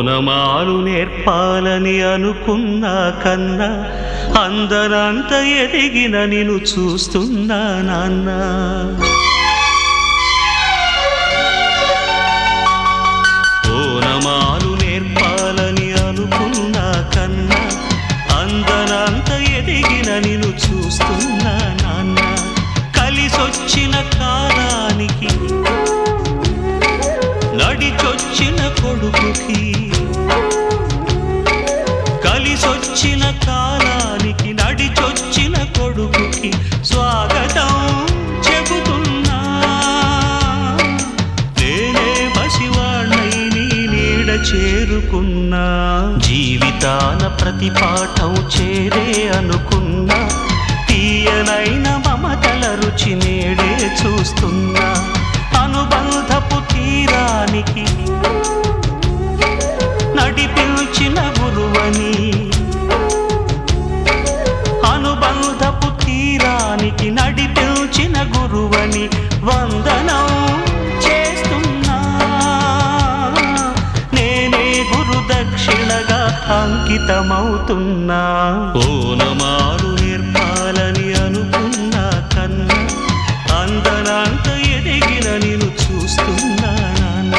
ఓనమాలు నేర్పాలని అనుకున్నా కన్నా అందరంత ఎదిగిన నిన్ను చూస్తున్నా నాన్న ఓనమాలు నేర్పాలని అనుకున్నా కన్నా అందనంత ఎదిగిన నిన్ను చూస్తున్నా నాన్న కలిసొచ్చిన కాలానికి నడిచొచ్చిన కొడుకుకి కలిసొచ్చిన కాలానికి నడిచొచ్చిన కొడుకుకి స్వాగతం చెబుతున్నా నేనే పసివాణ్ణై నీ నీడ చేరుకున్నా జీవితాన ప్రతి పాఠం చేరే అనుకున్నా తీయనైన మమతల రుచి నేడే చూస్తున్నా అనుబంధపు తీరానికి నడిపించిన గురువని అనుబంధపు తీరానికి నడిపించిన గురువని వందనం చేస్తున్నా నేనే గురు దక్షిణగా అంకితమవుతున్నా ఓనమాలు నేర్పాలని అనుకున్నా కన్నా అందనంత ఎదిగిన నేను చూస్తున్నా నాన్నా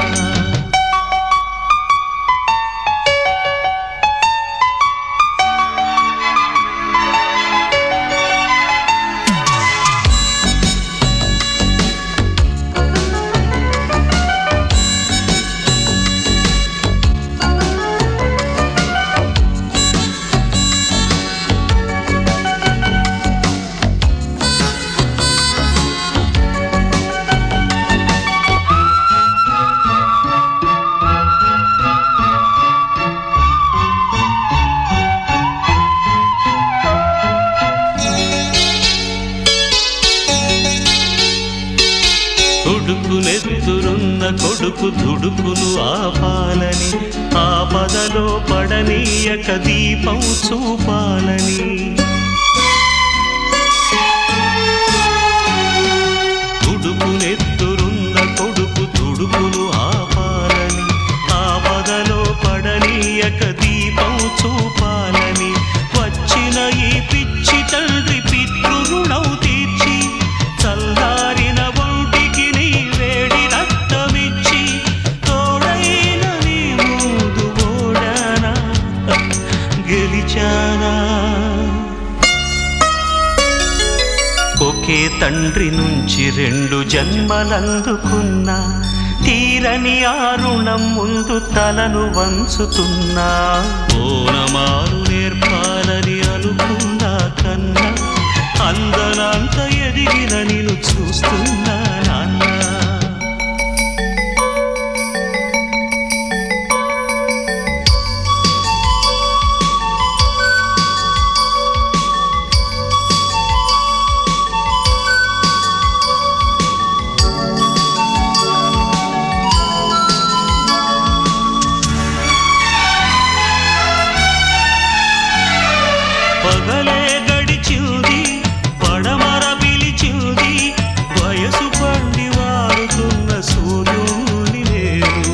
కొడుకునెత్తురున్న కొడుకు దుడుకును ఆపాలని ఆపదలో పడనీయక దీపం చూపాలని దుడుకునెత్తురున్న కొడుకు దుడుకును ఆపాలని ఆపదలో పడనీయక దీపం చూపాలని వచ్చిన ఈ పిచ్చి తండ్రి పితృరుణం తీర్చి చల్లారిన ఒంటికి నీ వేడి రక్తమిచ్చి తోడైన నీ ముందు ఓడానా గెలిచానా ఒకే తండ్రి నుంచి రెండు జన్మలందుకున్నా తీరని ఆ రుణం ముందు తలను వంచుతున్నా ఓనమాలు నేర్పాలని అనుకున్నా కన్నా అందనంత ఎదిగిన నేను చూస్తున్నా నాన్న పగలే గడిచింది పడమర పిలిచింది వయసు పండి వారుతున్న సూర్యుని నేను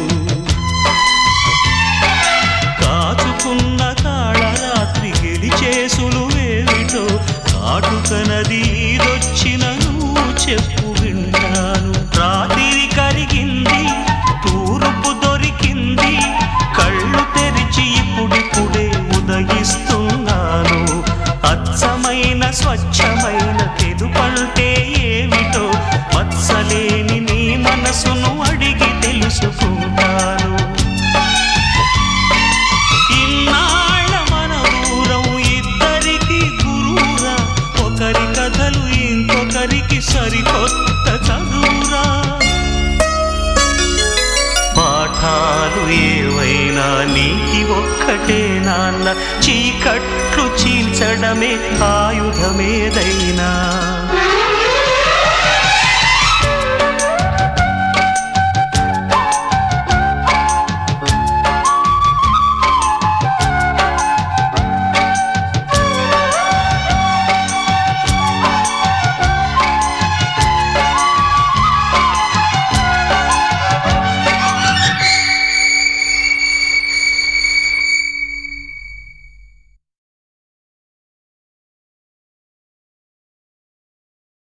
కాచుకున్న కాళరాత్రి గెలిచేసులు వేవిటో కాటుక నది ఈదొచ్చిన నువ్వు చెప్పు వింటాను రాత్రి కరిగింది తూర్పు దొరికింది కళ్ళు తెరిచి ఇప్పుడిప్పుడే ఉదయిస్తున్నాను అచ్చమైన స్వచ్ఛమైన తెలుపంటే ఏమిటో మత్సలేని నీ మనసును అడిగి తెలుసుకుంటాను ఇన్నాళ్ళ మన దూరం ఇద్దరికి గురువురా ఒకరి కథలు ఇంకొకరికి సరికొత్త చదువురా పాఠాలు ఏవైనా నీకి ఒక్కటే నాన్న చీకట్లు చీల్చడమే ఆయుధమేదైనా